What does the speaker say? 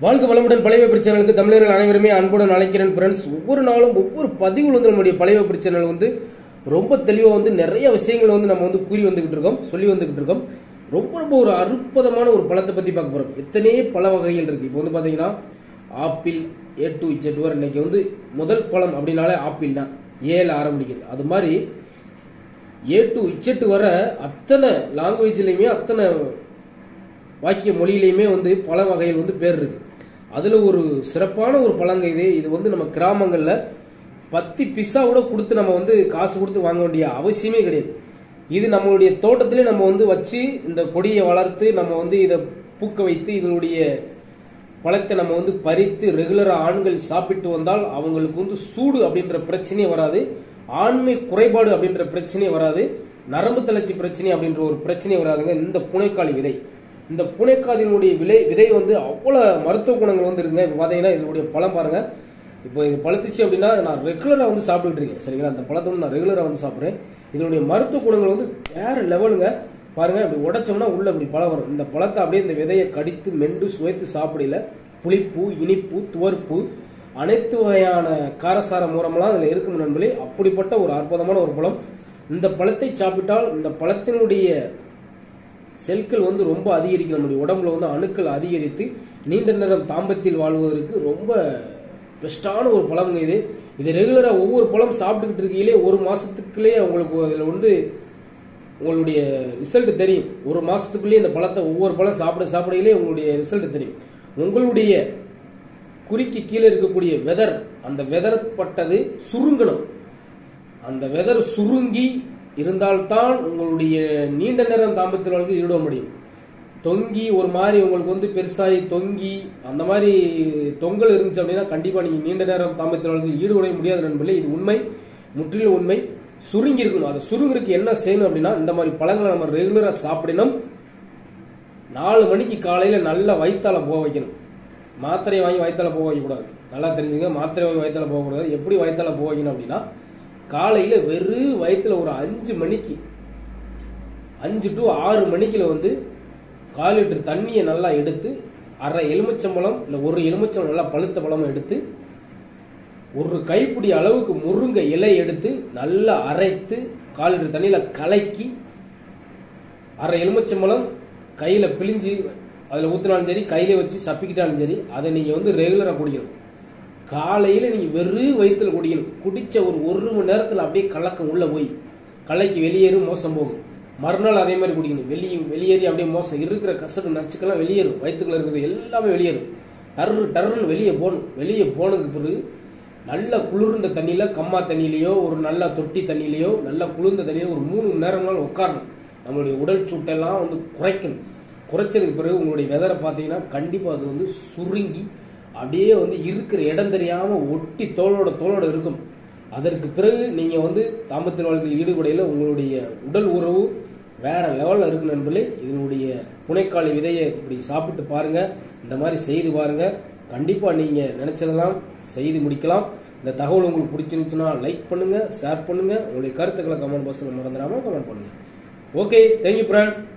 வாழ்க வளமுடன் பழைய பிரச்சனைகளுக்கு தமிழர்கள் அனைவருமே அன்புடன் அழைக்கிறேன் ஃப்ரெண்ட்ஸ் ஒவ்வொரு நாளும் ஒவ்வொரு பதிவுகள் வந்து நம்முடைய பழைய பிரச்சனைகள் வந்து ரொம்ப தெளிவாக வந்து நிறைய விஷயங்கள் வந்து நம்ம வந்து கூறி வந்துகிட்டு இருக்கோம் சொல்லி வந்துகிட்டு இருக்கோம் ரொம்ப ரொம்ப ஒரு அற்புதமான ஒரு பழத்தை பற்றி பார்க்க போகிறோம் எத்தனையோ பல வகைகள் இருக்குது இப்போ வந்து பார்த்தீங்கன்னா ஆப்பிள் ஏ டு இஜெட் வரை இன்னைக்கு வந்து முதல் பழம் அப்படின்னாலே ஆப்பிள் தான் ஏல ஆரம்பிக்குது அது மாதிரி ஏ டு இச்செட்டு வர அத்தனை லாங்குவேஜ்லையுமே அத்தனை வாக்கிய மொழியிலையுமே வந்து பல வகைகள் வந்து பேர் இருக்கு அதுல ஒரு சிறப்பான ஒரு பழங்க இது இது வந்து நம்ம கிராமங்கள்ல பத்து பிஸ்ஸா கூட கொடுத்து நம்ம வந்து காசு கொடுத்து வாங்க வேண்டிய அவசியமே கிடையாது இது நம்மளுடைய தோட்டத்திலே நம்ம வந்து வச்சு இந்த கொடியை வளர்த்து நம்ம வந்து இதை பூக்க வைத்து இதனுடைய பழத்தை நம்ம வந்து பறித்து ரெகுலரா ஆண்கள் சாப்பிட்டு வந்தால் அவங்களுக்கு வந்து சூடு அப்படின்ற பிரச்சனையே வராது ஆண்மை குறைபாடு அப்படின்ற பிரச்சனையே வராது நரம்பு தளர்ச்சி பிரச்சனை அப்படின்ற ஒரு பிரச்சனையே வராதுங்க இந்த புனைக்காளி விதை இந்த புனைக்காதினுடைய விலை விதை வந்து அவ்வளவு மருத்துவ குணங்கள் வந்து இருக்குங்க இப்போ பார்த்தீங்கன்னா இதனுடைய பழம் பாருங்க இப்போ இது பழுத்துச்சு அப்படின்னா நான் ரெகுலராக வந்து சாப்பிட்டுட்டு இருக்கேன் சரிங்களா அந்த பழத்தை வந்து நான் ரெகுலராக வந்து சாப்பிட்றேன் இதனுடைய மருத்துவ குணங்கள் வந்து வேற லெவலுங்க பாருங்க இப்படி உடைச்சோம்னா உள்ள இப்படி பழம் வரும் இந்த பழத்தை அப்படியே இந்த விதையை கடித்து மெண்டு சுவைத்து சாப்பிடல புளிப்பு இனிப்பு துவர்ப்பு அனைத்து வகையான காரசார மூலமெல்லாம் அதில் இருக்கும் நண்பர்களே அப்படிப்பட்ட ஒரு அற்புதமான ஒரு பழம் இந்த பழத்தை சாப்பிட்டால் இந்த பழத்தினுடைய செல்கள் வந்து ரொம்ப அதிகரிக்கும் நம்முடைய உடம்புல வந்து அணுக்கள் அதிகரித்து நீண்ட நேரம் தாம்பத்தில் வாழ்வதற்கு ரொம்ப பெஸ்டான ஒரு பழம்ங்க இது இது ரெகுலராக ஒவ்வொரு பழம் சாப்பிட்டுக்கிட்டு இருக்கையிலே ஒரு மாசத்துக்குள்ளே உங்களுக்கு அதில் வந்து உங்களுடைய ரிசல்ட் தெரியும் ஒரு மாசத்துக்குள்ளேயே இந்த பழத்தை ஒவ்வொரு பழம் சாப்பிட சாப்பிடையிலே உங்களுடைய ரிசல்ட் தெரியும் உங்களுடைய குறிக்கு கீழே இருக்கக்கூடிய வெதர் அந்த வெதர் பட்டது சுருங்கணும் அந்த வெதர் சுருங்கி இருந்தால்தான் உங்களுடைய நீண்ட நேரம் தாம்பத்தில் வாழ்க்கை ஈடுபட முடியும் தொங்கி ஒரு மாதிரி உங்களுக்கு வந்து பெருசாகி தொங்கி அந்த மாதிரி தொங்கல் இருந்துச்சு அப்படின்னா கண்டிப்பாக நீங்கள் நீண்ட நேரம் தாம்பத்தில் வாழ்க்கை ஈடுபட முடியாது நண்பர்களே இது உண்மை முற்றிலும் உண்மை சுருங்கி இருக்கணும் அது சுருங்குறதுக்கு என்ன செய்யணும் அப்படின்னா இந்த மாதிரி பழங்களை நம்ம ரெகுலராக சாப்பிடணும் நாலு மணிக்கு காலையில் நல்லா வயிற்றால போக வைக்கணும் மாத்திரையை வாங்கி வயிற்றால போக வைக்கக்கூடாது நல்லா தெரிஞ்சுங்க மாத்திரை வாங்கி வயிற்றால போகக்கூடாது எப்படி வயிற்றால போக வைக்கணும் அப்படின்னா காலையில் வெறும் வயிற்றுல ஒரு அஞ்சு மணிக்கு அஞ்சு டு ஆறு மணிக்குல வந்து கால் லிட்டர் தண்ணியை நல்லா எடுத்து அரை எலுமிச்சம்பழம் இல்லை ஒரு எலுமிச்சம்பழம் நல்லா பழுத்த பழமும் எடுத்து ஒரு கைப்பிடி அளவுக்கு முருங்கை இலை எடுத்து நல்லா அரைத்து கால் லிட்டர் தண்ணியில் கலக்கி அரை எலுமிச்சம்பழம் கையில் பிழிஞ்சு அதில் ஊற்றினாலும் சரி கையில வச்சு சப்பிக்கிட்டாலும் சரி அதை நீங்கள் வந்து ரெகுலராக குடிக்கணும் காலையில் நீங்கள் வெறும் வயிற்றுல குடிக்கணும் குடிச்ச ஒரு ஒரு மணி நேரத்தில் அப்படியே கலக்கம் உள்ள போய் கலைக்கு வெளியேறும் மோசம் போகும் மறுநாள் அதே மாதிரி குடிக்கணும் வெளியே வெளியேறி அப்படியே மோசம் இருக்கிற கசக்கு நச்சுக்கெல்லாம் வெளியேறும் வயிற்றுக்குள்ள இருக்கிறது எல்லாமே வெளியேறும் டர்ரு டர்ருன்னு வெளியே போகணும் வெளியே போனதுக்கு பிறகு நல்ல குளிர்ந்த தண்ணியில கம்மா தண்ணியிலையோ ஒரு நல்ல தொட்டி தண்ணியிலையோ நல்ல குளிர்ந்த தண்ணியில ஒரு மூணு மணி நேரம் நாள் உட்காரணும் நம்மளுடைய உடல் சூட்டெல்லாம் வந்து குறைக்கணும் குறைச்சதுக்கு பிறகு உங்களுடைய வெதரை பார்த்தீங்கன்னா கண்டிப்பாக அது வந்து சுருங்கி அப்படியே வந்து இருக்கிற இடம் தெரியாம ஒட்டி தோளோட தோளோட இருக்கும் அதற்கு பிறகு நீங்க வந்து தாம்பத்திய வாழ்க்கையில் ஈடுபடையில் உங்களுடைய உடல் உறவு வேற லெவலில் இருக்கு நண்பர்களே இதனுடைய புனைக்காளி விதையை இப்படி சாப்பிட்டு பாருங்க இந்த மாதிரி செய்து பாருங்க கண்டிப்பா நீங்க நினைச்சதெல்லாம் செய்து முடிக்கலாம் இந்த தகவல் உங்களுக்கு பிடிச்சிருந்துச்சுன்னா லைக் பண்ணுங்க ஷேர் பண்ணுங்க உங்களுடைய கருத்துக்களை கமெண்ட் பாக்ஸில் மறந்துடாம கமெண்ட் பண்ணுங்க ஓகே தேங்க்யூ ஃப்ரெண்ட்ஸ்